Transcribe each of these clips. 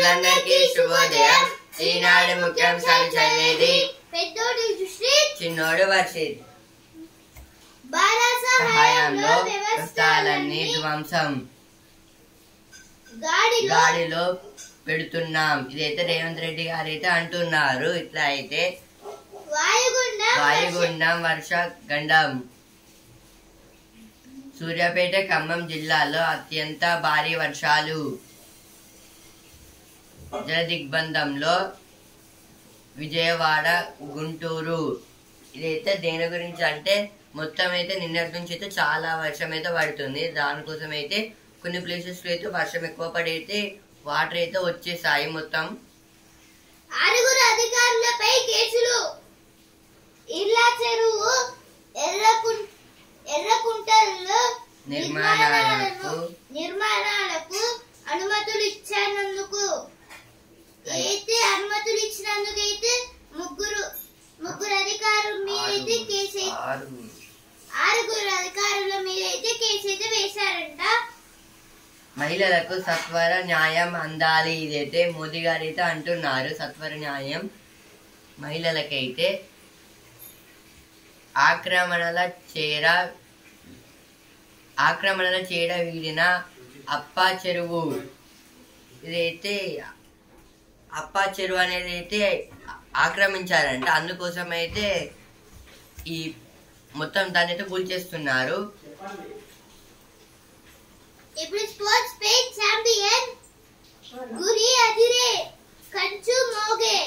పిల్లలందరికీ శుభోదయం ఈనాడు ముఖ్యాంశాలు చదివేది పెద్దోడి దృష్టి చిన్నోడు వర్షిత్ బాల సహాయంలో సహాయంలో వ్యవస్థలన్నీ వ్యవస్థలన్నీ ధ్వంసం గాడిలో గాడిలో పెడుతున్నాం ఇదైతే రేవంత్ రెడ్డి గారు అయితే అంటున్నారు ఇట్లా అయితే వాయుగుండం వాయుగుండం వర్ష గండం సూర్యాపేట ఖమ్మం జిల్లాలో అత్యంత భారీ వర్షాలు జల దిగ్బంధంలో విజయవాడ గుంటూరు ఇదైతే దేని గురించి అంటే మొత్తం అయితే నిన్నటి నుంచి అయితే చాలా వర్షం అయితే పడుతుంది దానికోసం అయితే కొన్ని ప్లేసెస్ లో అయితే వర్షం ఎక్కువ పడి అయితే వాటర్ అయితే వచ్చేసాయి మొత్తం ఆరుగురు అధికారులపై కేసులు ఇర్లా చెరువు ఎర్రకుం ఎర్రకుంటల్లో నిర్మాణాలకు నిర్మాణాలకు అనుమతులు ఇచ్చినందుకు అయితే అనుమతులు ఇచ్చినందుకు అయితే ముగ్గురు ముగ్గురు అధికారుల మీద అయితే కేసు అయితే- ఆరు ఆరుగురు అధికారుల మీద అయితే కేసు అయితే వేశారంట మహిళలకు సత్వర న్యాయం అందాలి ఇదైతే మోదీ గారు అయితే అంటున్నారు సత్వర న్యాయం మహిళలకైతే ఆక్రమణల చేర ఆక్రమణల చేడ వీడిన అప్పా చెరువు ఇదైతే అప్పా చెరువు అనేది అయితే ఆక్రమించారంట అందుకోసం అయితే ఈ మొత్తం దాన్ని అయితే కూల్చేస్తున్నారు ఇప్పుడు స్పోర్ట్స్ పేజ్ ఛాంపియన్ గురి అదిరే కంచు మోగే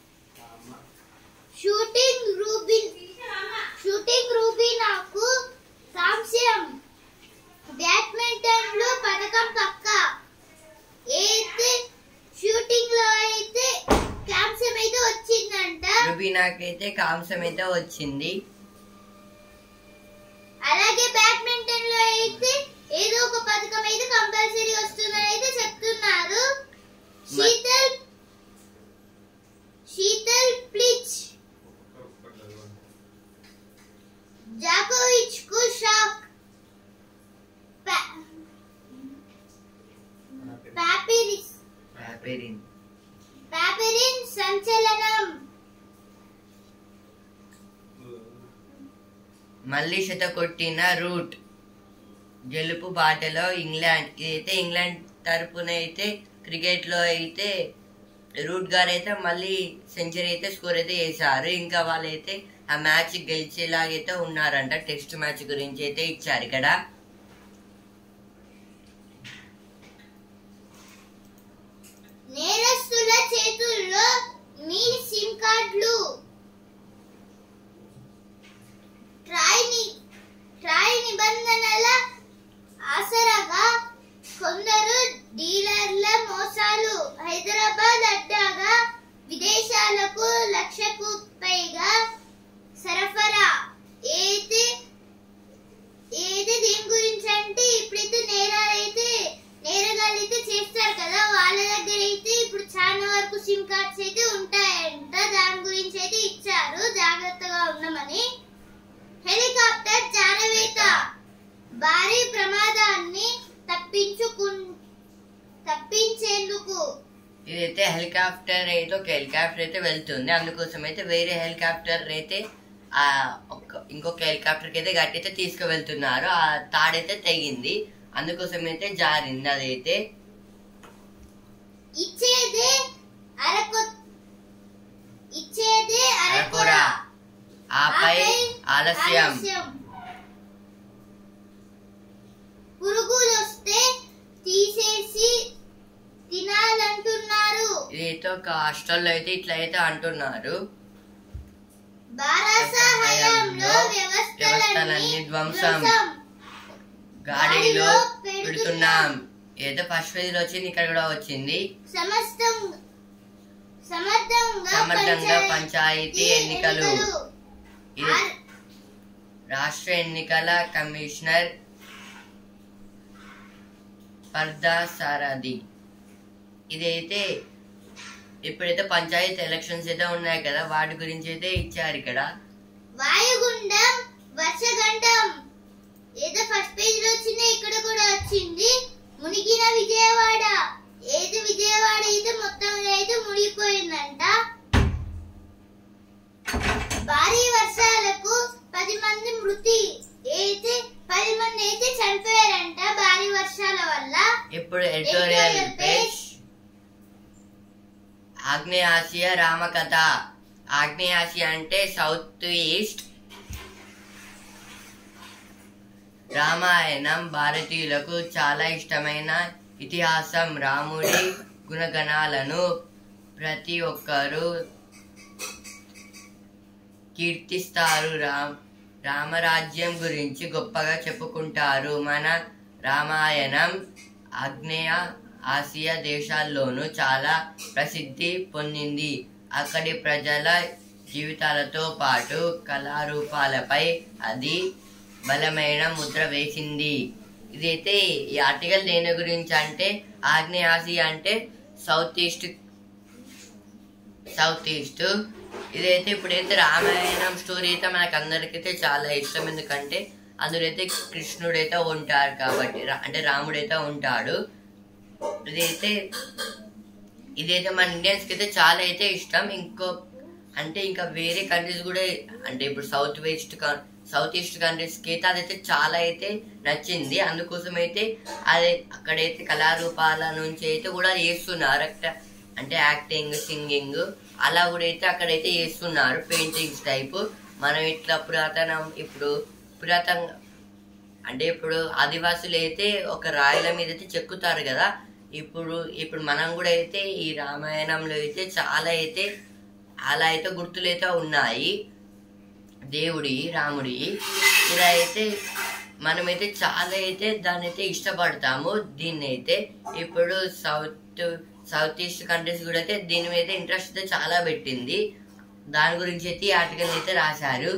షూటింగ్ రూబిన్ షూటింగ్ రూబినాకు కాంస్యం బ్యాడ్మింటన్ లో పథకం పక్క అయితే షూటింగ్ లో అయితే కాంస్యం అయితే వచ్చిందంట రుబీనాకైతే కాంసం అయితే వచ్చింది అలాగే బ్యాడ్మింటన్ లో అయితే ఏదో ఒక పథకం అయితే కంపల్సరీ వస్తుందని అయితే చెప్తున్నారు శీతల్ శీతల్ ప్లిచ్ జాకోవిచ్ కు షాక్ పా- పాపిరిస్ పాపెరిన్ పాపిరిన్ సంచలనం మళ్ళీ శత కొట్టిన రూట్ గెలుపు బాటలో ఇంగ్లాండ్ ఇదైతే ఇంగ్లాండ్ తరపున అయితే క్రికెట్ లో అయితే రూట్ గారు అయితే మళ్ళీ సెంచరీ అయితే స్కోర్ అయితే చేశారు ఇంకా వాళ్ళైతే ఆ మ్యాచ్ గెలిచేలాగైతే ఉన్నారంట టెస్ట్ మ్యాచ్ గురించి అయితే ఇచ్చారు ఇక్కడ నేరస్తుల చేతుల్లో మీ సిమ్ కార్డులు ట్రాయ్ ని- ట్రాయ్ నిబంధనల ఆసరాగా కొందరు డీలర్ల మోసాలు హైదరాబాద్ అడ్డాగా విదేశాలకు లక్షకు పైగా సరఫరా అయితే ఏది దీని గురించి అంటే ఇప్పుడైతే నేరాలు అయితే నేరగాళ్ళు అయితే చేస్తారు కదా వాళ్ళ దగ్గర అయితే ఇప్పుడు చాలా వరకు సిమ్ కార్డ్స్ అయితే ఉంటాయంట దాని గురించి అయితే ఇచ్చారు జాగ్రత్తగా ఉండమని హెలికాప్టర్ జారవేత భారీ ప్రమాదాన్ని తప్పించుకు తప్పించేందుకు ఇదైతే హెలికాప్టర్ అయితే ఒక హెలికాప్టర్ అయితే వెళ్తుంది అందుకోసం అయితే వేరే హెలికాప్టర్ అయితే ఆ ఒక ఇంకొక హెలికాప్టర్ కి అయితే గట్టి అయితే తీసుకువెళ్తున్నారు ఆ తాడైతే తెగింది అందుకోసం అయితే జారింది అదైతే ఇచ్చేదే అరకు ఇచ్చేదే అరకొర అరకొర. ఆపై ఆలస్యం పురుగులు వస్తే తీసేసి తినాలంటున్నారు ఇదైతే ఒక హాస్టల్లో అయితే ఇట్లా అయితే అంటున్నారు బారాస హయాంలో వ్యవస్థలన్నీ వ్యవస్థలన్నీ ధ్వంసం. ధ్వంసం. గాడిలో పెడుతున్నాం ఏదో ఫస్ట్ ఫేజ్ లో వచ్చింది ఇక్కడ కూడా వచ్చింది సమస్తం సమర్థంగా సమర్థంగా పంచాయతీ పంచాయతీ ఎన్నికలు ఇది ఆర్- రాష్ట్ర ఎన్నికల కమిషనర్ పర్దా సారథి ఇదైతే ఇప్పుడైతే పంచాయతీ ఎలక్షన్స్ అయితే ఉన్నాయి కదా వాటి గురించి అయితే ఇచ్చారు ఇక్కడ వాయుగుండం వర్షగండం ఏదో ఫస్ట్ పేజ్ లో వచ్చింది ఇక్కడ కూడా వచ్చింది మునిగిన విజయవాడ ఏది విజయవాడ అయితే అయితే మొత్తంగా అయితే మునిగిపోయిందంట భారీ వర్షాలకు పది మంది మృతి అయితే పది మంది అయితే చనిపోయారంట భారీ వర్షాల వల్ల ఇప్పుడు ఎడిటోరియల్ Editorial పేజ్ page. ఆగ్నేయాసియా రామకథ ఆగ్నేయాసియా అంటే సౌత్ ఈస్ట్ రామాయణం భారతీయులకు చాలా ఇష్టమైన ఇతిహాసం రాముడి గుణగణాలను ప్రతి ఒక్కరూ కీర్తిస్తారు రామ్ రామరాజ్యం గురించి గొప్పగా చెప్పుకుంటారు మన రామాయణం ఆగ్నేయ ఆసియా దేశాల్లోనూ చాలా ప్రసిద్ధి పొందింది అక్కడి ప్రజల జీవితాలతో పాటు కళారూపాలపై అది బలమైన ముద్ర వేసింది ఇదైతే ఈ ఆర్టికల్ దేని గురించి అంటే ఆగ్నేయ ఆసియా అంటే సౌత్ ఈస్ట్ సౌత్ ఈస్ట్ ఇదైతే ఇప్పుడైతే రామాయణం స్టోరీ అయితే మనకు అందరికైతే చాలా ఇష్టం ఎందుకంటే అందులో అయితే కృష్ణుడైతే ఉంటారు కాబట్టి రా- అంటే రాముడైతే ఉంటాడు ఇదైతే ఇదైతే మన ఇండియన్స్ కి అయితే చాలా అయితే ఇష్టం ఇంకో అంటే ఇంకా వేరే కంట్రీస్ కూడా అంటే ఇప్పుడు south west south east countries కి అయితే అదైతే చాలా అయితే నచ్చింది అందుకోసం అయితే అది అక్కడైతే కళారూపాల నుంచి అయితే కూడా చేస్తున్నారు అక్కడ అంటే యాక్టింగ్ సింగింగ్ అలా కూడా అయితే అక్కడైతే చేస్తున్నారు పెయింటింగ్స్ టైప్ మనం ఇట్లా పురాతనం ఇప్పుడు పురాతన అంటే ఇప్పుడు ఆదివాసులు అయితే ఒక రాయిల మీద అయితే చెక్కుతారు కదా ఇప్పుడు ఇప్పుడు మనం కూడా అయితే ఈ రామాయణంలో అయితే చాలా అయితే అలా అయితే గుర్తులు అయితే ఉన్నాయి దేవుడి రాముడి ఇలా అయితే మనమైతే చాలా అయితే దాన్ని అయితే ఇష్టపడతాము దీన్ని అయితే ఇప్పుడు సౌత్ సౌత్ ఈస్ట్ కంట్రీస్ కూడా అయితే దీని మీద ఇంట్రెస్ట్ అయితే చాలా పెట్టింది దాని గురించి అయితే ఈ ఆర్టికల్ అయితే రాశారు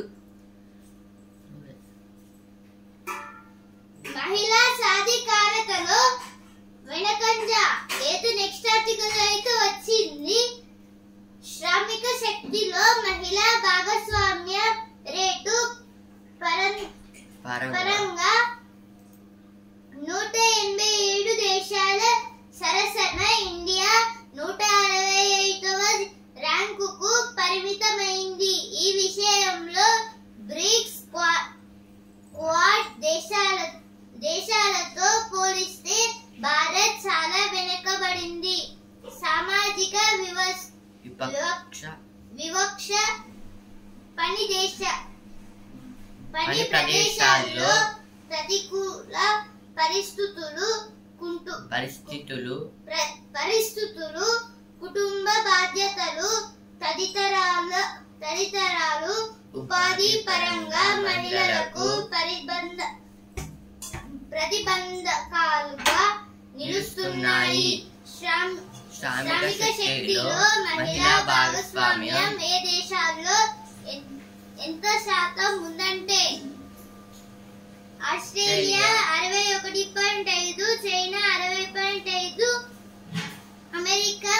మహిళా సాధికారతలో వెనకంజ అయితే నెక్స్ట్ ఆర్టికల్ అయితే వచ్చింది శ్రామిక శక్తిలో మహిళా భాగస్వామ్య రేటు పరం- పరంగా పరంగా నూట ఎనభై ఏడు దేశాల సరసన ఇండియా నూట అరవై ఐదవ ర్యాంకుకు పరిమితమైంది ఈ విషయంలో బ్రిక్స్ క్వా- క్వాడ్ దేశాల దేశాలతో పోలిస్తే భారత్ చాలా వెనుకబడింది సామాజిక వివస్ విపక్ష వివక్ష పని దేశ పని పని ప్రదేశాల్లో ప్రదేశాల్లో ప్రతికూల పరిస్థితులు కుంటు పరిస్థితులు ప్ర- పరిస్థితులు కుటుంబ బాధ్యతలు తదితరాల తదితరాలు ఉపాధి పరంగా మహిళలకు పరిబంధ ప్రతిబంధకాలుగా నిలుస్తున్నాయి శ్రామ్ శ్రామిక శక్తిలో మహిళా భాగస్వామ్యం ఏ దేశాల్లో ఎన్- ఎంత శాతం ఉందంటే ఆస్ట్రేలియా అరవై ఒకటి పాయింట్ ఐదు చైనా అరవై పాయింట్ ఐదు అమెరికా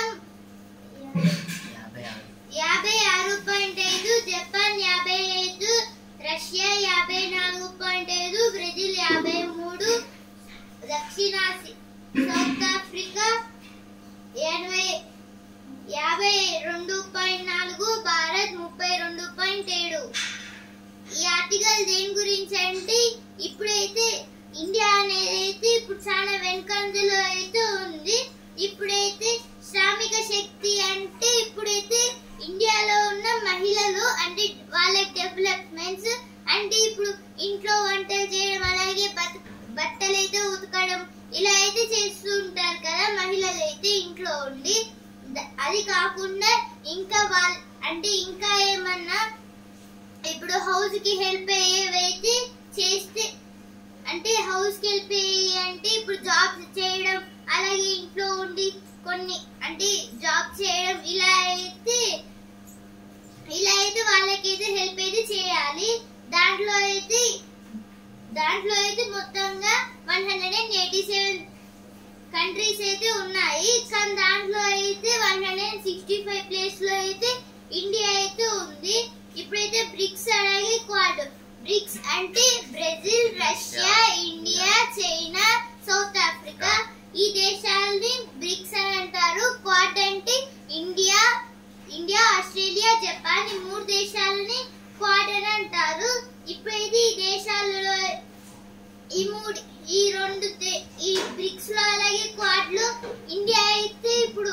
యాభై ఆరు యాభై ఆరు పాయింట్ ఐదు జపాన్ యాభై ఐదు రష్యా యాభై నాలుగు పాయింట్ ఐదు బ్రెజిల్ యాభై మూడు దక్షిణాసి సౌత్ ఆఫ్రికా ఎనభై యాభై రెండు పాయింట్ నాలుగు భారత్ ముప్పై రెండు పాయింట్ ఏడు ఈ ఆర్టికల్ దేని గురించి అంటే ఇప్పుడైతే ఇండియా అనేది అయితే ఇప్పుడు చాలా వెనుకంజలో అయితే ఉంది ఇప్పుడైతే శ్రామిక శక్తి అంటే ఇప్పుడైతే ఇండియాలో ఉన్న మహిళలు అంటే వాళ్ళ డెవలప్మెంట్స్ అంటే ఇప్పుడు ఇంట్లో వంటలు చేయడం అలాగే బత- బట్టలు అయితే ఉతకడం ఇలా అయితే చేస్తూ ఉంటారు కదా మహిళలు అయితే ఇంట్లో ఉండి ద- అది కాకుండా ఇంకా వాళ్ళ అంటే ఇంకా ఏమన్నా ఇప్పుడు హౌస్ కి హెల్ప్ అయ్యేవైతే చేస్తే అంటే హౌస్ కి హెల్ప్ అయ్యి అంటే ఇప్పుడు జాబ్ చేయడం అలాగే ఇంట్లో ఉండి కొన్ని అంటే జాబ్ చేయడం ఇలా అయితే ఇలా అయితే వాళ్ళకైతే హెల్ప్ అయితే చేయాలి దాంట్లో అయితే దాంట్లో అయితే మొత్తంగా one hundred and eighty seven countries అయితే ఉన్నాయి కానీ దాంట్లో అయితే one hundred and sixty five place లో అయితే ఇండియా అయితే ఉంది ఇప్పుడైతే బ్రిక్స్ అలాగే క్వాడ్ బ్రిక్స్ అంటే Brazil Russia India China South Africa ఈ దేశాలని బ్రిక్స్ అని అంటారు క్వాడ్ జపాన్ ఈ మూడు దేశాలని క్వాడ్ అని అంటారు ఇప్పుడైతే ఈ దేశాలలో ఈ మూడు ఈ రెండు దే- ఈ బ్రిక్స్ లో అలాగే క్వాడ్ లో ఇండియా అయితే ఇప్పుడు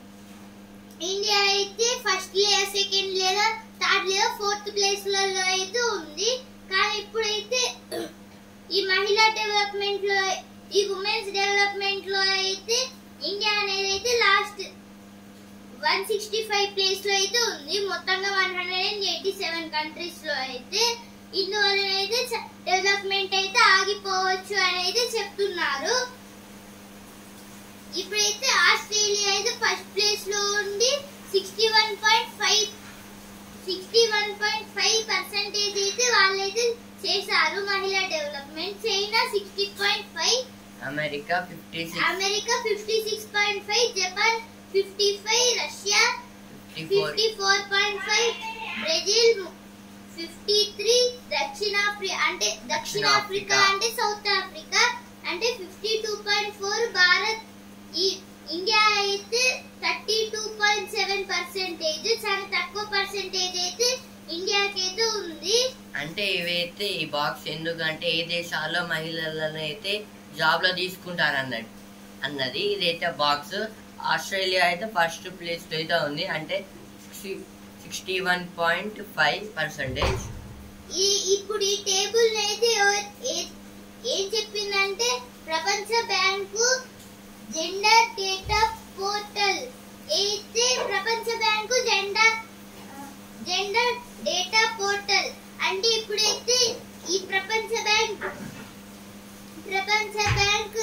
ఇండియా అయితే ఫస్ట్ లేదా సెకండ్ లేదా థర్డ్ లేదా ఫోర్త్ ప్లేస్ లలో అయితే ఉంది కానీ ఇప్పుడైతే ఈ మహిళా డెవలప్మెంట్ లో ఈ ఉమెన్స్ డెవలప్మెంట్ లో అయితే ఇండియా అనేది అయితే last one sixty five place లో అయితే ఉంది మొత్తంగా one hundred and eighty seven countries లో అయితే ఇందువల్ల అయితే డెవలప్మెంట్ అయితే ఆగిపోవచ్చు అని అయితే చెప్తున్నారు ఇప్పుడైతే ఆస్ట్రేలియా అయితే ఫస్ట్ ప్లేస్ లో ఉంది sixty one point five sixty one point five percentage అయితే వాళ్ళైతే చేశారు మహిళా development China sixty point five America fifty six America fifty six point five Japan fifty five Russia fifty four fifty four point five Brazil fifty three దక్షిణాఫ్రికా అంటే దక్షిణాఫ్రికా అంటే South Africa అంటే fifty two point four Bharat ఈ India అయితే thirty two point సెవెన్ percentage చాలా తక్కువ పర్సెంటేజ్ అయితే ఇండియాకి అయితే ఉంది అంటే ఇవైతే ఈ బాక్స్ ఎందుకంటే ఏ దేశాల్లో మహిళలను అయితే జాబ్ లో తీసుకుంటారు అన్నట్టు అన్నది ఇదైతే బాక్స్ ఆస్ట్రేలియా అయితే ఫస్ట్ ప్లేస్ లో అయితే ఉంది అంటే sixty one point five percentage ఈ ఇప్పుడు ఈ టేబుల్ అయితే ఎవ- ఏ- ఏం చెప్పిందంటే ప్రపంచ బ్యాంకు జెండర్ డేటా పోర్టల్ అయితే ప్రపంచ bank gender gender data portal అంటే ఇప్పుడైతే ఈ ప్రపంచ బ్యాంక్ ప్రపంచ బ్యాంక్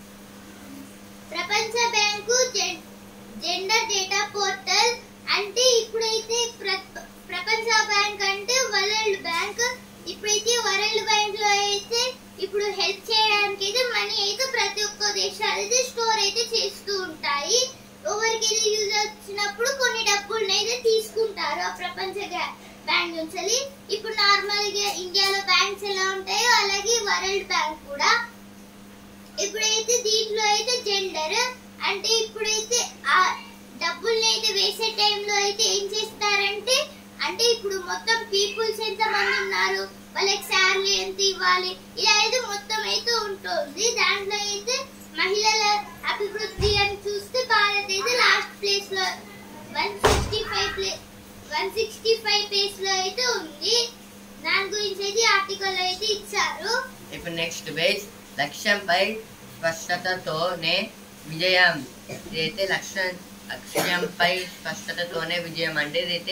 ప్రపంచ బ్యాంకు జెన్- జెండర్ డేటా పోర్టల్ అంటే ఇప్పుడైతే ప్ర- ప్రపంచ బ్యాంక్ అంటే వరల్డ్ బ్యాంక్ ఇప్పుడైతే వరల్డ్ బ్యాంక్ లో అయితే ఇప్పుడు హెల్ప్ చేయడానికి అయితే మనీ అయితే ప్రతి ఒక్క దేశాలు అయితే స్టోర్ అయితే చేస్తూ ఉంటాయి ఎవరికి ఇది యూజ్ వచ్చినప్పుడు కొన్ని డబ్బులను అయితే తీసుకుంటారు ఆ ప్రపంచ గ్యా- బ్యాంక్ నుంచి ఇప్పుడు నార్మల్ గా ఇండియాలో బ్యాంక్స్ ఎలా ఉంటాయో అలాగే వరల్డ్ బ్యాంక్ కూడా ఇప్పుడైతే దీంట్లో అయితే జెండర్ అంటే ఇప్పుడైతే ఆ డబ్బుల్ని అయితే వేసే టైంలో అయితే ఏం చేస్తారంటే అంటే ఇప్పుడు మొత్తం పీపుల్స్ ఎంత మంది ఉన్నారు వాళ్ళకి శాలరీ ఎంత ఇవ్వాలి ఇలా అయితే మొత్తం అయితే ఉంటుంది దాంట్లో అయితే మహిళల అభివృద్ధి అని చూస్తే భారత్ అయితే లాస్ట్ ప్లేస్ లో వన్ సిక్స్టీ ఫైవ్ ప్లే వన్ సిక్స్టీ ఫైవ్ ప్లేస్ లో అయితే ఉంది దాని గురించి అయితే ఆర్టికల్ అయితే ఇచ్చారు ఇప్పుడు నెక్స్ట్ బేస్ లక్ష్యంపై స్పష్టతతోనే విజయం ఇదైతే లక్ష్యం లక్ష్యంపై స్పష్టతతోనే విజయం అంటే ఇదైతే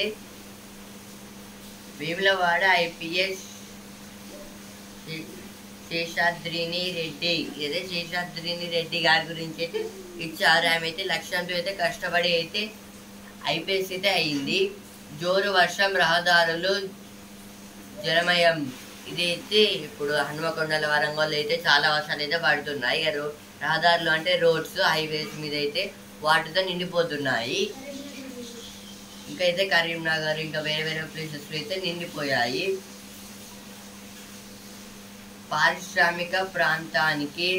వేములవాడ ఐపీఎస్ శేషాద్రిని రెడ్డి ఇదే శేషాద్రిని రెడ్డి గారి గురించి అయితే ఇచ్చారు ఆమె అయితే లక్ష్యంతో అయితే కష్టపడి అయితే ఐపీఎస్ అయితే అయింది జోరు వర్షం రహదారులు జలమయం ఇదైతే ఇప్పుడు హనుమకొండల వరంగల్ అయితే చాలా వర్షాలు అయితే పడుతున్నాయి ఇక రో- రహదారులు అంటే రోడ్స్ హైవేస్ మీద అయితే వాటితో నిండిపోతున్నాయి ఇంకా అయితే కరీంనగర్ ఇంకా వేరే వేరే ప్లేసెస్ అయితే నిండిపోయాయి పారిశ్రామిక ప్రాంతానికి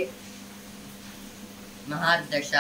మహాదశ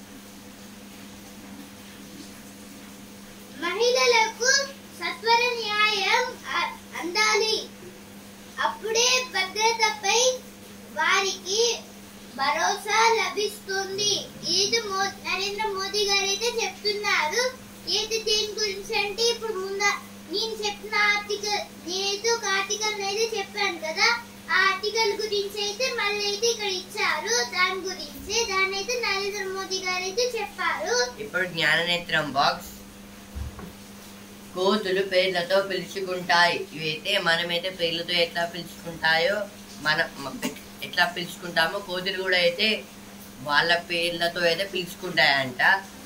మహిళలకు సత్వర న్యాయం అ- అందాలి అప్పుడే భద్రతపై వారికి భరోసా లభిస్తుంది ఇది మో- నరేంద్ర మోదీ గారు అయితే చెప్తున్నారు ఏది దీని గురించి అంటే ఇప్పుడు ముంద నేను చెప్పిన ఆర్టికల్ నేనైతే ఒక ఆర్టికల్ అయితే చెప్పాను కదా ఆ ఆర్టికల్ గురించి అయితే మళ్ళీ అయితే ఇక్కడ ఇచ్చారు దాని గురించి దాన్ని అయితే నరేంద్ర మోదీ గారు అయితే చెప్పారు ఇప్పుడు జ్ఞాననేత్రం బాక్స్ కోతులు పేర్లతో పిలుచుకుంటాయి ఇవైతే మనమైతే పేర్లతో ఎట్లా పిలుచుకుంటాయో మన మ- ఎట్లా పిలుచుకుంటామో కోతులు కూడా అయితే వాళ్ళ పేర్లతో అయితే పిలుచుకుంటాయంట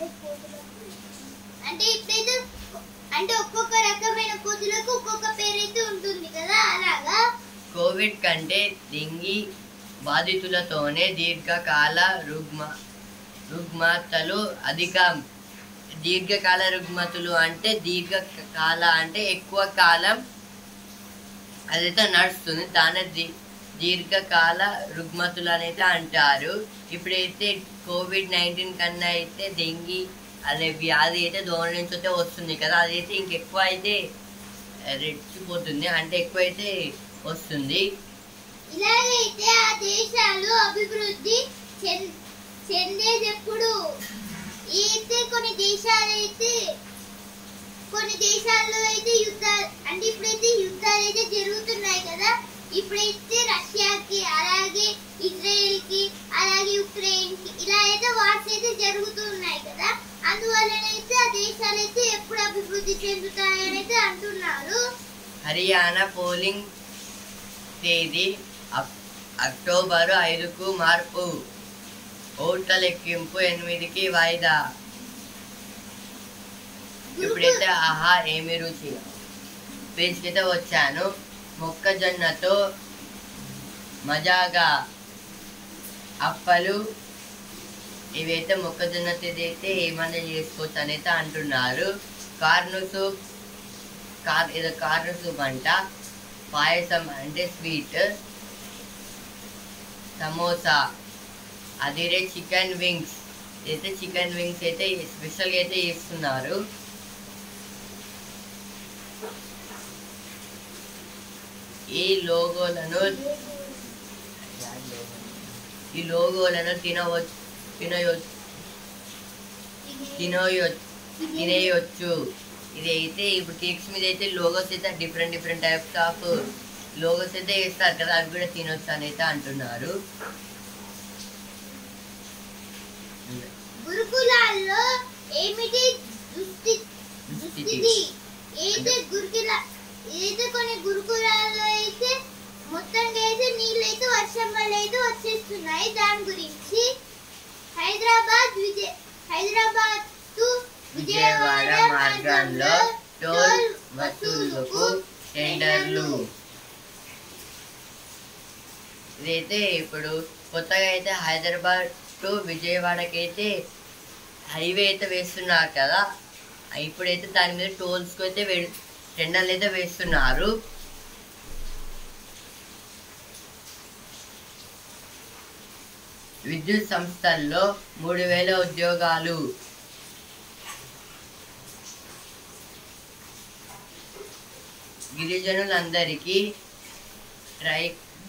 అంటే ఇప్పుడైతే అంటే ఒక్కొక్క రకమైన కోతులకు ఒక్కొక్క పేరైతే ఉంటుంది కదా అలాగా కోవిడ్ కంటే డెంగీ బాధితులతోనే దీర్ఘకాల రుగ్మ రుగ్మతలు అధికం దీర్ఘకాల రుగ్మతులు అంటే దీర్ఘకాల అంటే ఎక్కువ కాలం అదైతే నడుస్తుంది దాని దీ దీర్ఘకాల రుగ్మతులు అనేది అంటారు ఇప్పుడైతే కోవిడ్ నైన్టీన్ కన్నా అయితే డెంగీ అదే వ్యాధి అయితే దోమల నుంచి అయితే వస్తుంది కదా అదైతే ఇంకెక్కువ అయితే రెచ్చిపోతుంది అంటే ఎక్కువైతే వస్తుంది ఇలాగైతే ఆ దేశాలు అభివృద్ధి చెంద చెందేటప్పుడు అయితే కొన్ని దేశాలు అయితే కొన్ని దేశాల్లో అయితే యుద్ధాలు అంటే ఇప్పుడైతే యుద్ధాలు అయితే జరుగుతున్నాయి కదా ఇప్పుడైతే రష్యాకి అలాగే ఇజ్రాయెల్ కి అలాగే ఉక్రెయిన్ కి ఇలా అయితే వార్స్ అయితే జరుగుతున్నాయి కదా అందువల్లనైతే ఆ దేశాలు అయితే ఎప్పుడు అభివృద్ధి చెందుతాయని అయితే అంటున్నారు హర్యానా పోలింగ్ తేదీ అక్- అక్టోబరు ఐదుకు మార్పు ఓట్ల లెక్కింపు ఎనిమిదికి వాయిదా ఇప్పుడైతే ఆహా ఏమి రుచి పేజ్కి అయితే వచ్చాను మొక్కజొన్నతో మజాగా అప్పలు ఇవైతే మొక్కజొన్నతో అయితే ఏమన్నా చేసుకోవచ్చు అని అయితే అంటున్నారు కార్ను సూప్ కార్ ఏదో కార్ను సూప్ అంట పాయసం అంటే స్వీట్ సమోసా అదిరే చికెన్ వింగ్స్ అయితే చికెన్ వింగ్స్ అయితే స్పెషల్గా అయితే ఇస్తున్నారు ఈ లోగోలను ఈ లోగోలను తినవచ్చు తినయొచ్చు తినయొచ్చు తినేయొచ్చు ఇది అయితే ఇప్పుడు కేక్స్ మీద అయితే లోగోస్ అయితే different different types of logos అయితే వేస్తారు కదా అవి కూడా తినొచ్చు అని అయితే అంటున్నారు గురుకులాల్లో ఏమిటి దుస్థి దుస్థితి అయితే గురుకుల అయితే కొన్ని గురుకులాల్లో అయితే మొత్తం అయితే నీళ్ళైతే వర్షం వల్ల అయితే వచ్చేస్తున్నాయి దాని గురించి హైదరాబాద్ విజయ హైదరాబాద్ టు విజయవాడ మార్గంలో టోల్ వసూళ్లకు టెండర్లు ఇదైతే ఇప్పుడు కొత్తగా అయితే హైదరాబాద్ టు విజయవాడకి అయితే హైవే అయితే వేస్తున్నారు కదా ఇప్పుడైతే దాని మీద టోల్స్కి అయితే వే టెండర్లు అయితే వేస్తున్నారు విద్యుత్ సంస్థల్లో మూడు వేల ఉద్యోగాలు గిరిజనులందరికీ ట్రై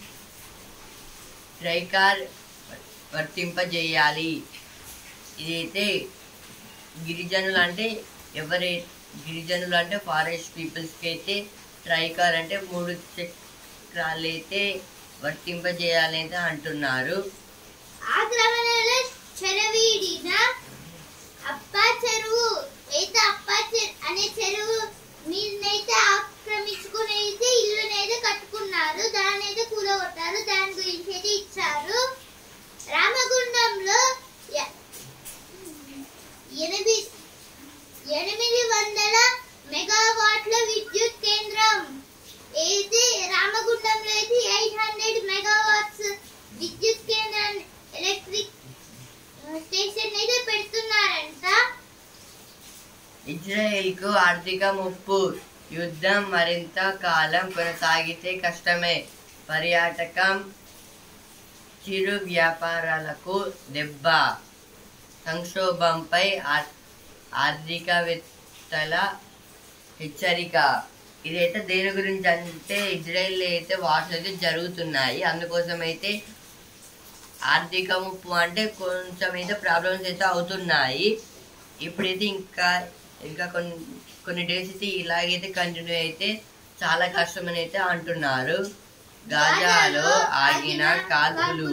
ట్రైకార్ వర్తింపజేయాలి ఇదైతే గిరిజనులు అంటే ఎవరి గిరిజనులు అంటే ఫారెస్ట్ పీపుల్స్కి అయితే ట్రైకార్ అంటే మూడు చక్రాలు అయితే వర్తింపజేయాలి అయితే అంటున్నారు ఆక్రమణలో చెరవీడిన అప్ప చెరువు అయితే అప్ప చెరు అనే చెరువు మీదనైతే ఆక్రమించుకుని అయితే ఇల్లునైతే కట్టుకున్నారు దాన్ని అయితే కూలగొట్టారు దాని గురించి అయితే ఇచ్చారు రామగుండంలో ఎ- ఎనిమిది ఎనిమిది వందల మెగావాట్ల విద్యుత్ కేంద్రం అయితే రామగుండంలో అయితే ఎయిట్ హండ్రెడ్ మెగావాట్స్ విద్యుత్ కేంద్రాన్ని ఎలక్ట్రిక్ స్టేషన్ అయితే పెడుతున్నారంట ఇజ్రాయెల్కు ఆర్థిక ముప్పు యుద్ధం మరింత కాలం కొనసాగితే కష్టమే పర్యాటకం చిరు వ్యాపారాలకు దెబ్బ సంక్షోభంపై ఆర్- ఆర్థికవేత్తల హెచ్చరిక ఇదైతే దేని గురించి అంటే ఇజ్రాయెల్ అయితే వార్స్ అయితే జరుగుతున్నాయి అందుకోసం అయితే ఆర్థిక ముప్పు అంటే కొంచెం అయితే ప్రాబ్లమ్స్ అయితే అవుతున్నాయి ఇప్పుడైతే ఇంకా ఇంకా కొన్ని కొన్ని డేస్ అయితే ఇలాగైతే కంటిన్యూ అయితే చాలా కష్టమని అయితే అంటున్నారు గాజాలో ఆగిన కాల్పులు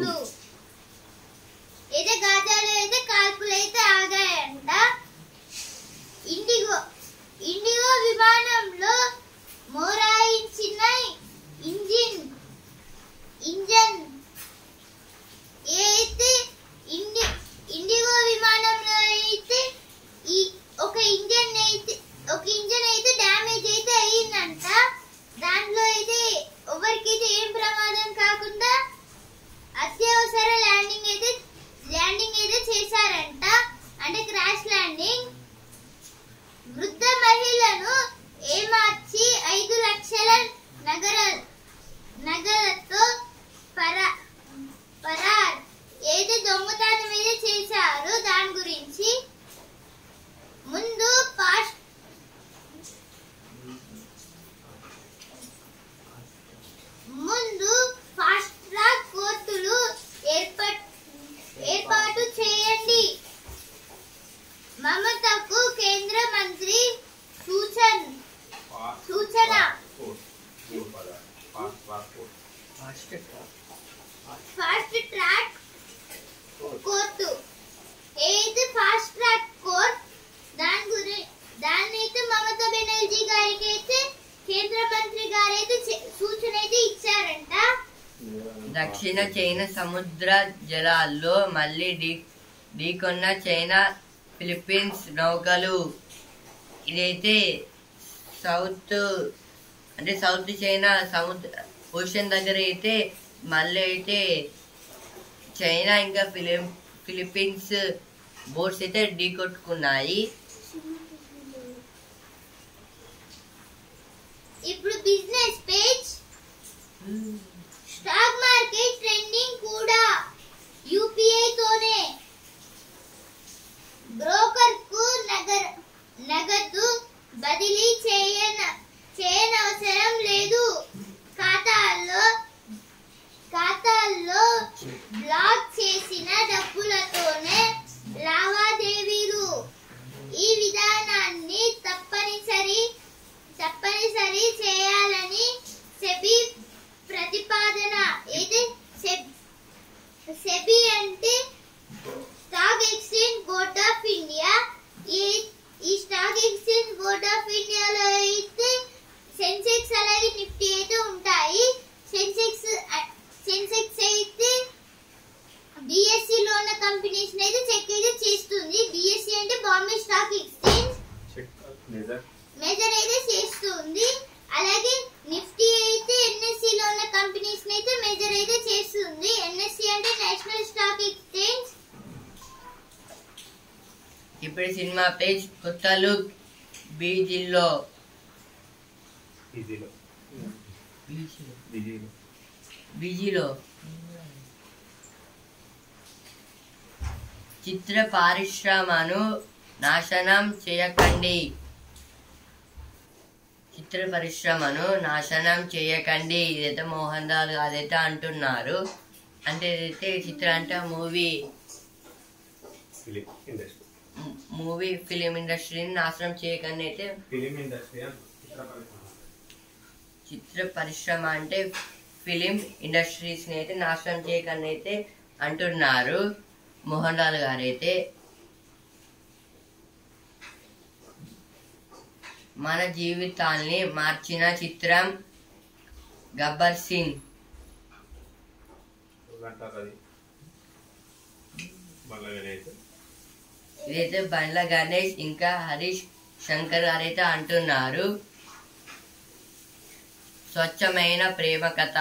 అయితే గాజాలో అయితే కాల్పులు అయితే ఆగాయంట ఇండిగో ఇండిగో విమానంలో మోరాయించిన ఇంజిన్ ఇంజన్ అయితే ఇండి ఇండిగో విమానంలో అయితే ఈ ఒక ఇంజన్ అయితే ఒక ఇంజన్ అయితే డ్యామేజ్ అయితే అయ్యిందంట దాంట్లో అయితే ఎవరికైతే ఏం ప్రమాదం కాకుండా అత్యవసర ల్యాండింగ్ అయితే ల్యాండింగ్ అయితే చేశారంట అంటే క్రాష్ ల్యాండింగ్ వృద్ధ మహిళను ఏమార్చి ఐదు లక్షల నగర నగలతో పరా పరార్ ఏది దొంగతనం మీద చేశారు దాని గురించి మమతకు కేంద్ర మంత్రి సూచన సూచన ఫాస్ట్ ట్రాక్ కోర్టు ఏది ఫాస్ట్ ట్రాక్ కోర్ట్ దాని గురి దాన్ని అయితే మమతా బెనర్జీ గారికి అయితే కేంద్ర మంత్రి గారు అయితే చె- సూచన అయితే ఇచ్చారంట దక్షిణ చైనా సముద్ర జలాల్లో మళ్ళీ ఢీ ఢీకొన్న చైనా ఫిలిప్పీన్స్ నౌకలు ఇదైతే సౌత్ అంటే సౌత్ చైనా సముద్ర ఓషన్ దగ్గర అయితే మళ్ళీ అయితే చైనా ఇంకా ఫిలిం ఫిలిప్పీన్స్ బోట్స్ అయితే ఢీకొట్టుకున్నాయి ఇప్పుడు business page stock market trending కూడా యూపీఐ తోనే బ్రోకర్ కు నగర నగదు బదిలీ చేయన చేయనవసరం లేదు ఖాతాల్లో ఖాతాల్లో బ్లాక్ చేసిన డబ్బులతోనే లావాదేవీలు ఈ విధానాన్ని తప్పనిసరి తప్పనిసరి చేయాలని సెబీ ప్రతిపాదన ఇది సెబ్- సెబీ అంటే stock exchange board of India ఈ ఈ స్టాక్ ఎక్స్చేంజ్ బోర్డ్ ఆఫ్ ఇండియాలో అయితే సెన్సెక్స్ అలాగే నిఫ్టీ అయితే ఉంటాయి సెన్సెక్స్ సెన్సెక్స్ అయితే బిఎస్సి లో ఉన్న కంపెనీస్ అయితే చెక్ అయితే చేస్తుంది బిఎస్సి అంటే బాంబే స్టాక్ ఎక్స్చేంజ్ మెజర్ అయితే చేస్తుంది అలాగే నిఫ్టీ అయితే ఎన్ఎస్సి లో ఉన్న కంపెనీస్ అయితే మెజర్ అయితే చేస్తుంది ఎన్ఎస్సి అంటే నేషనల్ స్టాక్ ఎక్స్చేంజ్ ఇప్పుడు సినిమా పేజ్ కొత్త లుక్ బీజిల్లో ఈజీలో ఈజీలో బీజీలో చిత్ర పరిశ్రమను నాశనం చేయకండి చిత్ర పరిశ్రమను నాశనం చేయకండి ఇదైతే మోహన్ లాల్ అదైతే అంటున్నారు అంటే ఇదైతే చిత్ర అంటే movie film industry movie film ఇండస్ట్రీని నాశనం చేయకండి అయితే ఫిలిం ఇండస్ట్రీ అని చిత్ర పరిశ్రమ చిత్ర పరిశ్రమ అంటే ఫిలిం ఇండస్ట్రీస్ని అయితే నాశనం చేయకని అయితే అంటున్నారు మోహన్ లాల్ గారు అయితే మన జీవితాల్ని మార్చిన చిత్రం గబ్బర్ సింగ్ అంటారు అది మళ్ళీ వినయ్ ఇదైతే బండ్ల గణేష్ ఇంకా హరీష్ శంకర్ గారు అయితే అంటున్నారు స్వచ్ఛమైన ప్రేమ కథ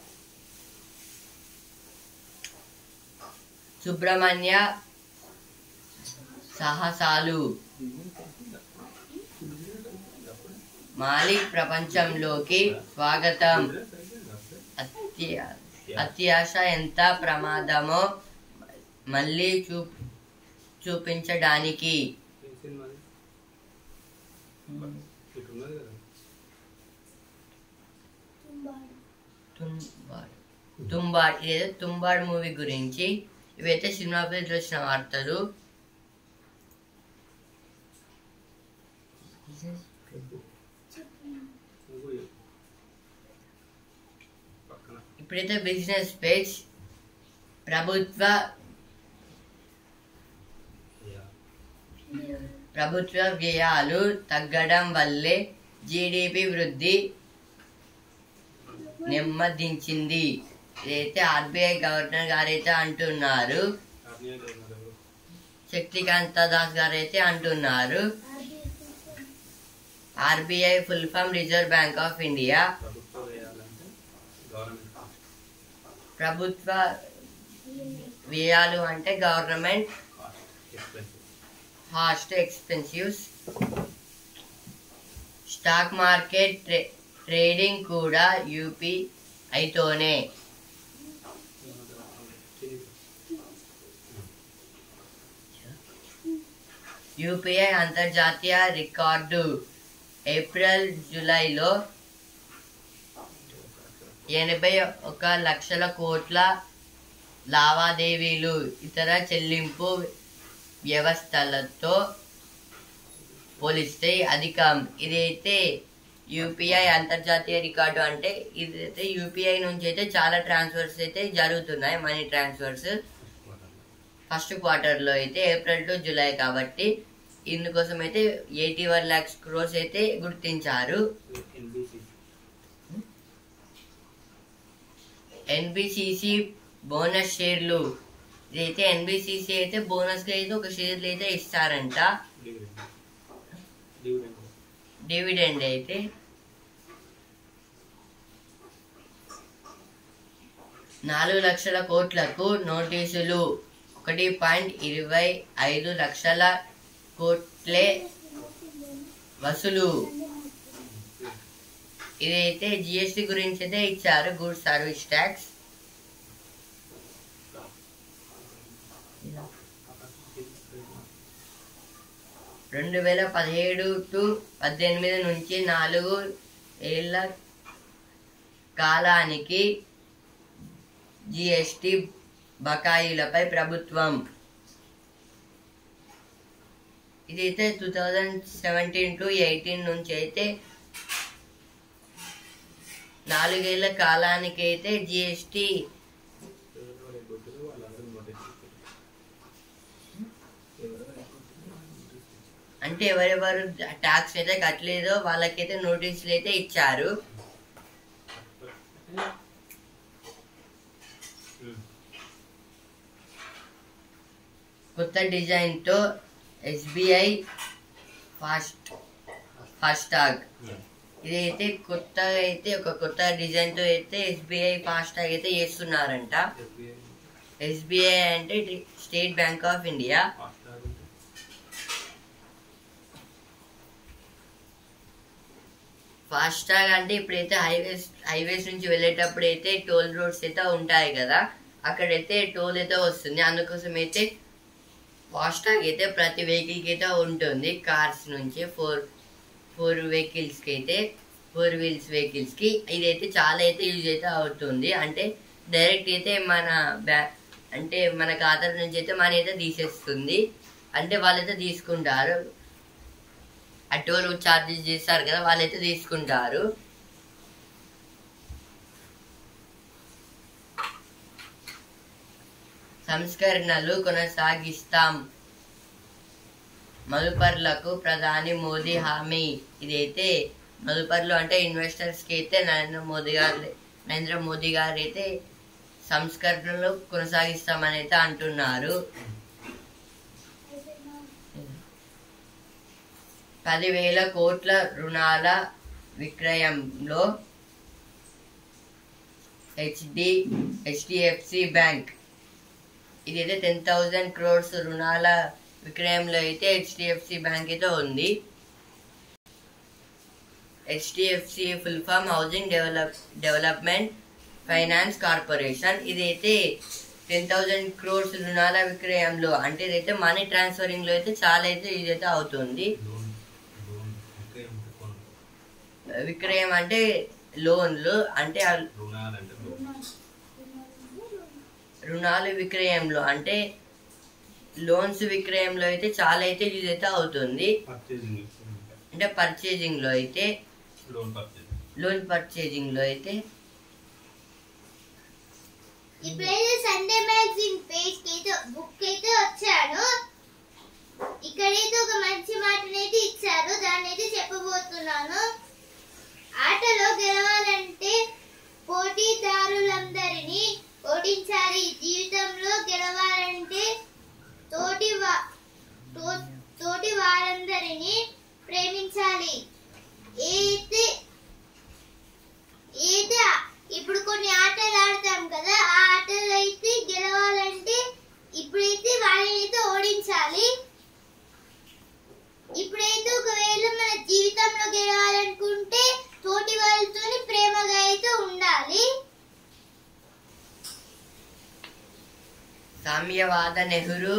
సుబ్రహ్మణ్య సాహసాలు మాలిక్ ప్రపంచంలోకి స్వాగతం అత్య అత్యాశ ఎంత ప్రమాదమో మళ్ళీ చూ చూపించడానికి ఇటున్నది కదా తుంబాడ్ తుంబాడ్ ఇదేదో తుంబాడ్ మూవీ గురించి ఇవైతే సినిమా పేరు వచ్చిన వార్తలు నువ్వు పక్కన ఇప్పుడైతే బిజినెస్ పేజ్ ప్రభుత్వ యా. ప్రభుత్వ వ్యయాలు తగ్గడం వల్లే జీడిపి వృద్ధి నెమ్మదించింది ఇదైతే ఆర్బీఐ గవర్నర్ గారైతే అంటున్నారు ఆర్మీఐ గవర్నర్ ఎవరు? శక్తికాంత దాస్ గారైతే అంటున్నారు RBI full form reserve bank of India ప్రభుత్వ వేయాలంటే గవర్నమెంట్ కాస్ట్ ప్రభుత్వ వ్యయాలు అంటే గవర్నమెంట్ కాస్ట్ ఎక్స్పెన్సివ్ హాస్ట్ ఎక్స్పెన్సివ్స్ స్టాక్ మార్కెట్ ట్రే- ట్రేడింగ్ కూడా యూపీఐతోనే యూపీఐ అంతర్జాతీయ రికార్డు ఏప్రిల్ జూలైలో ఎనభై ఒక లక్షల కోట్ల లావాదేవీలు ఇతర చెల్లింపు వ్యవస్థలతో పోలిస్తే అధికం ఇదైతే యూపీఐ అంతర్జాతీయ రికార్డు అంటే ఇదైతే యూపీఐ నుంచి అయితే చాలా ట్రాన్స్ఫర్స్ అయితే జరుగుతున్నాయి మనీ ట్రాన్స్ఫర్స్ ఫస్ట్ క్వార్టర్లో అయితే ఏప్రిల్ టు జూలై కాబట్టి ఇందుకోసం అయితే ఎయిటీ వన్ ల్యాక్స్ క్రోర్స్ అయితే గుర్తించారు ఎన్బిసి ఎన్బిసిసి బోనస్ షేర్లు ఇదైతే ఎన్బిసిసి అయితే బోనస్ గా అయితే ఒక షేర్లు అయితే ఇస్తారంట డివిడెండ్ డివిడెండ్ డివిడెండ్ అయితే నాలుగు లక్షల కోట్లకు నోటీసులు ఒకటి పాయింట్ ఇరవై ఐదు లక్షల కోట్లే వసూలు ఇదైతే జిఎస్టి గురించి అయితే ఇచ్చారు గుడ్ సర్వీస్ ట్యాక్స్ రెండు వేల పదిహేడు టు పద్దెనిమిది నుంచి నాలుగు ఏళ్ళ కాలానికి జిఎస్టి బకాయిలపై ప్రభుత్వం ఇదైతే two thousand seventeen to eighteen నుంచి అయితే నాలుగేళ్ల కాలానికి అయితే జిఎస్టి ఎవరెవరు ఎగ్గొట్టారో వాళ్ళందరూ నోటీస్ ఇచ్చారు ఎవరెవరు ఎగ్గొట్టారో వాళ్ళకి నోటీస్ ఇచ్చారు. అంటే ఎవరెవరు ట్యాక్స్ అయితే కట్టలేదో వాళ్ళకైతే నోటీసులు అయితే ఇచ్చారు ఉమ్. కొత్త డిజైన్తో ఎస్బీఐ ఫాస్ట్ ఫాస్టాగ్ ఉమ్. ఇదైతే కొత్తగా అయితే ఒక కొత్త డిజైన్తో అయితే ఎస్బీఐ ఫాస్టాగ్ అయితే చేస్తున్నారంట ఎస్బీఐ ఎస్బీఐ అంటే state bank of India FASTag అంటే ఫాస్టాగ్ అంటే ఇప్పుడైతే హైవేస్ హైవేస్ నుంచి వెళ్ళేటప్పుడు అయితే టోల్ రోడ్స్ అయితే ఉంటాయి కదా అక్కడైతే టోల్ అయితే వస్తుంది అందుకోసం అయితే ఫాస్టాగ్ అయితే ప్రతి వెహికల్కి అయితే ఉంటుంది కార్స్ నుంచి ఫోర్ ఫోర్ వెహికల్స్కి అయితే ఫోర్ వీల్స్ వెహికల్స్కి ఇదైతే చాలా అయితే యూజ్ అయితే అవుతుంది అంటే డైరెక్ట్ అయితే మన బ్యా అంటే మన ఖాతా నుంచి అయితే మనీ అయితే తీసేస్తుంది అంటే వాళ్ళైతే తీసుకుంటారు ఆ టోల్ ఛార్జెస్ చేస్తారు కదా వాళ్ళైతే తీసుకుంటారు సంస్కరణలు కొనసాగిస్తాం మదుపర్లకు ప్రధాని మోదీ హామీ ఇదైతే మదుపర్లు అంటే ఇన్వెస్టర్స్ కి అయితే నరేంద్ర మోదీ గారు నరేంద్ర మోదీ గారు అయితే సంస్కరణలు కొనసాగిస్తామని అయితే అంటున్నారు పదివేల కోట్ల రుణాల విక్రయంలో హెచ్డి హెచ్డిఎఫ్సి బ్యాంక్ ఇదైతే టెన్ థౌజండ్ క్రోర్స్ రుణాల విక్రయంలో అయితే హెచ్డిఎఫ్సి బ్యాంక్ అయితే ఉంది HDFC full form housing develop development finance corporation ఇదైతే టెన్ థౌజండ్ క్రోర్స్ రుణాల విక్రయంలో అంటే ఇదైతే మనీ ట్రాన్స్ఫరింగ్ లో అయితే చాలా అయితే ఇదైతే అవుతుంది లోన్ లోన్ విక్రయం అంటే కొను విక్రయం అంటే లోన్లు అంటే ఆ రుణాలంటే లోన్ రుణాలు విక్రయంలో అంటే లోన్స్ విక్రయంలో అయితే చాలా అయితే యూజ్ అయితే అవుతుంది పర్చేసింగ్ అంటే పర్చేజింగ్ లో అయితే లోన్ పర్చేసింగ్ లోన్ పర్చేజింగ్ లో అయితే ఇప్పుడైతే సండే మ్యాగజైన్ పేజ్ కి అయితే బుక్ అయితే వచ్చాను ఇక్కడైతే ఒక మంచి మాటనైతే ఇచ్చారు దాన్ని అయితే చెప్పబోతున్నాను ఆటలో గెలవాలంటే పోటీదారులందరినీ ఓడించాలి జీవితంలో గెలవాలంటే తోటి వా- తో- తోటి వారందరినీ ప్రేమించాలి అయితే అయితే ఇప్పుడు కొన్ని ఆటలు ఆడతాం కదా ఆ ఆటలు అయితే గెలవాలంటే ఇప్పుడైతే వాళ్ళని అయితే ఓడించాలి ఇప్పుడైతే ఒకవేళ మన జీవితంలో గెలవాలనుకుంటే తోటి వాళ్ళతో ప్రేమగా అయితే ఉండాలి సామ్యవాద నెహ్రూ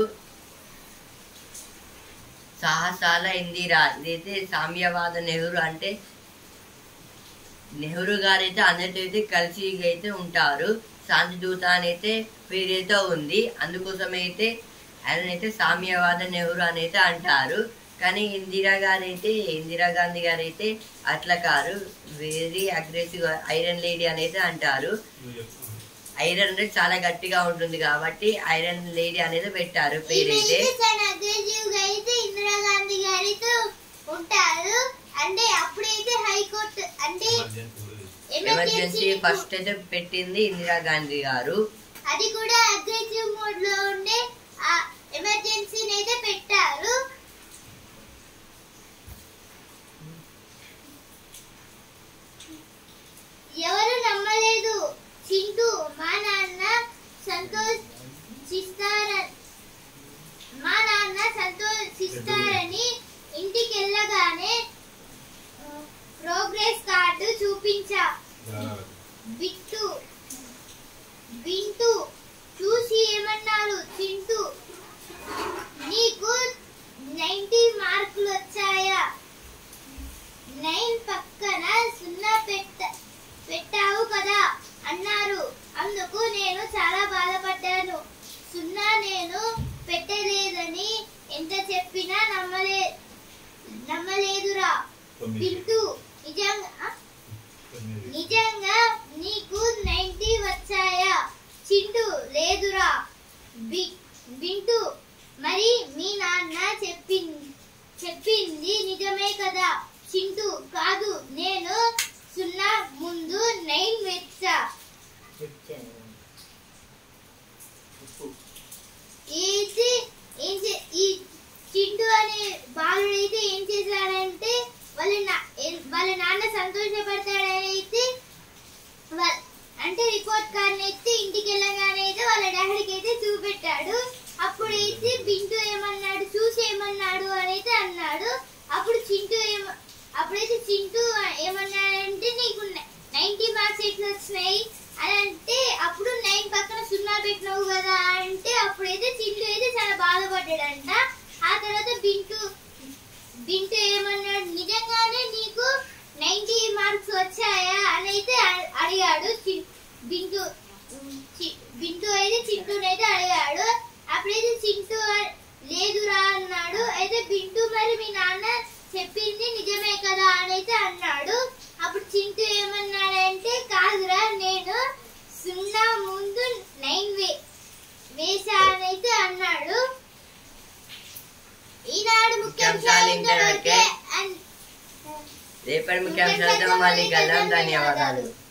సాహసాల ఇందిరా ఇదైతే సామ్యవాద నెహ్రూ అంటే నెహ్రూ గారు అయితే అందరితో అయితే కలిసి అయితే ఉంటారు శాంతి దూత అని అయితే పేరైతే ఉంది అందుకోసం అయితే ఆయన అయితే సామ్యవాద నెహ్రూ అని అయితే అంటారు కానీ ఇందిరా గారు అయితే ఇందిరా గాంధీ గారు అయితే అట్లా కారు వెరీ అగ్రెసివ్ ఐరన్ లేడీ అనేది అంటారు నువ్వు చెప్పు ఐరన్ అనేది చాలా గట్టిగా ఉంటుంది కాబట్టి ఐరన్ లేడీ అనేది పెట్టారు పేరైతే ఈమెయితే చాలా అగ్రెసివ్ గా అయితే ఇందిరాగాంధీ గారితో ఉంటారు అంటే అప్పుడైతే హైకోర్టు అంటే ఎమర్జెన్సీ కూడా ఎమర్జెన్సీ ఎమర్జెన్సీ ఫస్ట్ అయితే పెట్టింది ఇందిరా గాంధీ గారు అది కూడా అగ్రెసివ్ మోడ్ లో ఉండే ఆ ఎమర్జెన్సీని అయితే పెట్టారు ఎవరు నమ్మలేదు చింటూ మా నాన్న సంతోషిస్తార మా నాన్న సంతోషిస్తారని ఇంటికి వెళ్ళగానే ప్రోగ్రెస్ కార్డు చూపించా బిట్టు వింటూ చూసి ఏమన్నారు చింటూ నీకు నైన్టీ మార్కులు వచ్చాయా నైన్ పక్కన సున్నా పెట్ట పెట్టావు కదా అన్నారు అందుకు నేను చాలా బాధపడ్డాను సున్నా నేను పెట్టలేదని ఎంత చెప్పినా నమ్మలే నమ్మలేదురా తొమ్మిది వింటూ నిజంగా ఆ? తొమ్మిది నిజంగా నీకు నైన్టీ వచ్చాయా చింటూ లేదురా బి- వింటూ మరి మీ నాన్న చెప్పింది చెప్పింది నిజమే కదా చింటూ కాదు నేను సున్నా ముందు నైన్ వెచ్చా అయితే ఏం చే ఈ చింటూ అనే బాలుడైతే ఏం చేశాడంటే వాళ్ళ నా ఏ- వాళ్ళ నాన్న సంతోషపడతాడని అయితే వా- అంటే రిపోర్ట్ కార్డ్ ఎత్తి ఇంటికి వెళ్ళగానే అయితే వాళ్ళ డాడీకి అయితే చూపెట్టాడు అప్పుడైతే బింటూ ఏమన్నాడు చూసి ఏమన్నాడు అని అయితే అన్నాడు అప్పుడు చింటూ ఏమ అప్పుడైతే చింటూ ఏమన్నాడంటే నీకు నైన్టీ మార్క్స్ ఎట్లా వచ్చినాయి అని అంటే అప్పుడు నైన్ పక్కన సున్నా పెట్టినావు కదా అంటే అప్పుడైతే చింటూ అయితే చాలా బాధపడ్డాడంట ఆ తర్వాత బింటూ బింటూ ఏమన్నాడు నిజంగానే నీకు నైన్టీ మార్క్స్ వచ్చాయా అని అయితే అ- అడిగాడు చి- బింటూ చి- బింటూ అయితే చింటూనైతే అడిగాడు అప్పుడైతే చింటూ అ- లేదురా అన్నాడు అయితే బింటూ మరి మీ నాన్న చెప్పింది నిజమే కదా అని అయితే అన్నాడు అప్పుడు చింటూ ఏమన్నాడంటే కాదురా నేను సున్నా ముందు నైన్ వే వేశానైతే అన్నాడు ఈనాడు ముఖ్యాంశాలు ఇంతవరకే అండ్ రేపటి ముఖ్యాంశాలతో మళ్ళీ కలుద్దాం ధన్యవాదాలు